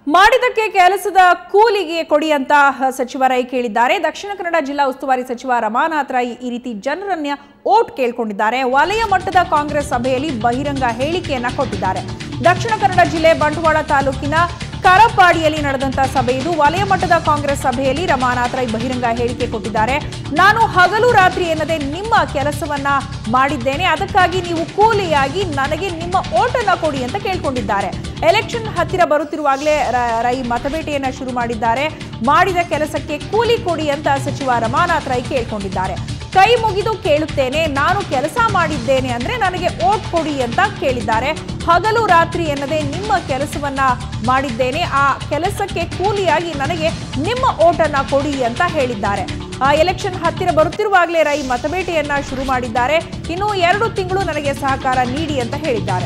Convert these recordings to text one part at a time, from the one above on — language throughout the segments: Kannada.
ಮಾಡಿದಕ್ಕೆ ಕೆಲಸದ ಕೂಲಿಗೆ ಕೊಡಿ ಅಂತ ಸಚಿವ ರೈ ಕೇಳಿದ್ದಾರೆ ದಕ್ಷಿಣ ಕನ್ನಡ ಜಿಲ್ಲಾ ಉಸ್ತುವಾರಿ ಸಚಿವ ರಮಾನಾಥ್ ರೈ ಈ ರೀತಿ ಜನರನ್ನ ಓಟ್ ಕೇಳ್ಕೊಂಡಿದ್ದಾರೆ ವಲಯ ಮಟ್ಟದ ಕಾಂಗ್ರೆಸ್ ಸಭೆಯಲ್ಲಿ ಬಹಿರಂಗ ಹೇಳಿಕೆಯನ್ನ ಕೊಟ್ಟಿದ್ದಾರೆ ದಕ್ಷಿಣ ಕನ್ನಡ ಜಿಲ್ಲೆ ಬಂಟ್ವಾಳ ತಾಲೂಕಿನ ಕರಪಾಡಿಯಲ್ಲಿ ನಡೆದಂತ ಸಭೆ ಇದು ವಲಯ ಮಟ್ಟದ ಕಾಂಗ್ರೆಸ್ ಸಭೆಯಲ್ಲಿ ರಮಾನಾಥ್ ರೈ ಬಹಿರಂಗ ಹೇಳಿಕೆ ಕೊಟ್ಟಿದ್ದಾರೆ ನಾನು ಹಗಲು ರಾತ್ರಿ ಎನ್ನದೆ ನಿಮ್ಮ ಕೆಲಸವನ್ನ ಮಾಡಿದ್ದೇನೆ ಅದಕ್ಕಾಗಿ ನೀವು ಕೂಲಿಯಾಗಿ ನನಗೆ ನಿಮ್ಮ ಓಟನ್ನ ಕೊಡಿ ಅಂತ ಕೇಳ್ಕೊಂಡಿದ್ದಾರೆ ಎಲೆಕ್ಷನ್ ಹತ್ತಿರ ಬರುತ್ತಿರುವಾಗಲೇ ರ- ರೈ ಮತಬೇಟೆಯನ್ನ ಶುರು ಮಾಡಿದ್ದಾರೆ ಮಾಡಿದ ಕೆಲಸಕ್ಕೆ ಕೂಲಿ ಕೊಡಿ ಅಂತ ಸಚಿವ ರಮಾನಾಥ್ ರೈ ಕೇಳ್ಕೊಂಡಿದ್ದಾರೆ ಕೈ ಮುಗಿದು ಕೇಳುತ್ತೇನೆ ನಾನು ಕೆಲಸ ಮಾಡಿದ್ದೇನೆ ಅಂದ್ರೆ ನನಗೆ ಓಟ್ ಕೊಡಿ ಅಂತ ಕೇಳಿದ್ದಾರೆ ಹಗಲು ರಾತ್ರಿ ಎನ್ನದೆ ನಿಮ್ಮ ಕೆಲಸವನ್ನ ಮಾಡಿದ್ದೇನೆ ಆ ಕೆಲಸಕ್ಕೆ ಕೂಲಿಯಾಗಿ ನನಗೆ ನಿಮ್ಮ ಓಟನ್ನ ಕೊಡಿ ಅಂತ ಹೇಳಿದ್ದಾರೆ ಆ ಎಲೆಕ್ಷನ್ ಹತ್ತಿರ ಬರುತ್ತಿರುವಾಗಲೇ ರೈ ಮತಬೇಟೆಯನ್ನ ಶುರು ಮಾಡಿದ್ದಾರೆ ಇನ್ನು ಎರಡು ತಿಂಗಳು ನನಗೆ ಸಹಕಾರ ನೀಡಿ ಅಂತ ಹೇಳಿದ್ದಾರೆ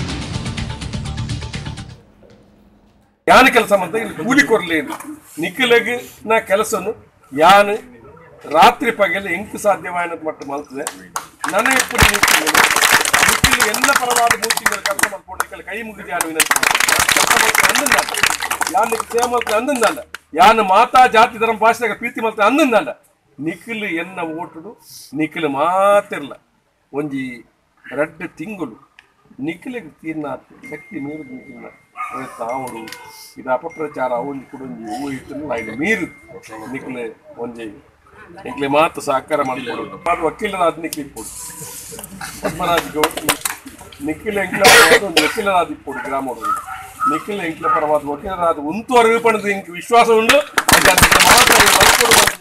ಯಾನ ಕೆಲಸ ಮಾಡ್ತಾ ಇಲ್ಲಿ ಕೂಲಿ ಕೊರಲಿ ನಿಖಿಲಗೆ ನಾ ಕೆಲಸನು ಯಾನು ರಾತ್ರಿ ಪಗಲು ಎಂಕು ಸಾಧ್ಯವಾಯನ ಮಟ್ಟ ಮಲ್ತದೆ ನನಗೆ ಕೂಡ ನಿಖಿಲ್ ನಿಖಿಲ್ ಎಲ್ಲ ಪರವಾದ ಮೂರು ತಿಂಗಳು ಕೆಲಸ ಮಾಡ್ಕೊಂಡು ನಿಖಿಲ್ ಕೈ ಮುಗಿದು ಯಾರು ವಿನಂತಿ ಮಾಡ್ತೀನಿ. ನಾನು ಕೆಲಸ ಮಾಡ್ತೀನಿ ಅಂದಂದಲ್ಲ ಯಾನು ಸೇವೆ ಮಾಡ್ತೀನಿ ಅಂದಂದಲ್ಲ ಯಾನು ಮಾತಾ ಜಾತಿ ಧರ್ಮ ಭಾಷೆದಾಗ ಪ್ರೀತಿ ಮಾಡ್ತೀನಿ ಅಂದಂದಲ್ಲ ನಿಖಿಲ್ ಎನ್ನ ಓಟುಡು ನಿಖಿಲ್ ಮಾತಿರ್ಲ ಒಂಜಿ ರಡ್ಡು ತಿಂಗಳು ನಿಖಿಲಿಗೆ ತೀರ್ನ ಶಕ್ತಿ ಮೀರು ನಿಖಿಲ್ನ ತಾವುಡು ಇದು ಅಪಪ್ರಚಾರ ಅವನು ಕೂಡ ಒಂದು ಹೂವು ಇಟ್ಟು ಇದು ಮೀರು ನಿಖಿಲ್ ಒಂಜಿ ನಿಖಿಲಿ ಮಾತು ಸಹಕಾರ ಮಾಡಿಕೊಡು ಅದು ವಕೀಲರಾದ ನಿಖಿಲ್ ಕೊಡು ಪದ್ಮರಾಜ್ ಗೌಡ್ ನಿಖಿಲ್ ಎಂಕ್ಲ ಪರವಾದ ಒಂದು ವಕೀಲರಾದ ಇಪ್ಪಡು ಗ್ರಾಮ ನಿಖಿಲ್ ಎಂಕ್ಲ ಪರವಾದ ವಕೀಲರಾದ ಉಂತು ಅರಿವು ಪಣದ ಇಂಕ್ ವಿಶ್ವಾಸ ಉಂಡು ಮಾತ್ರ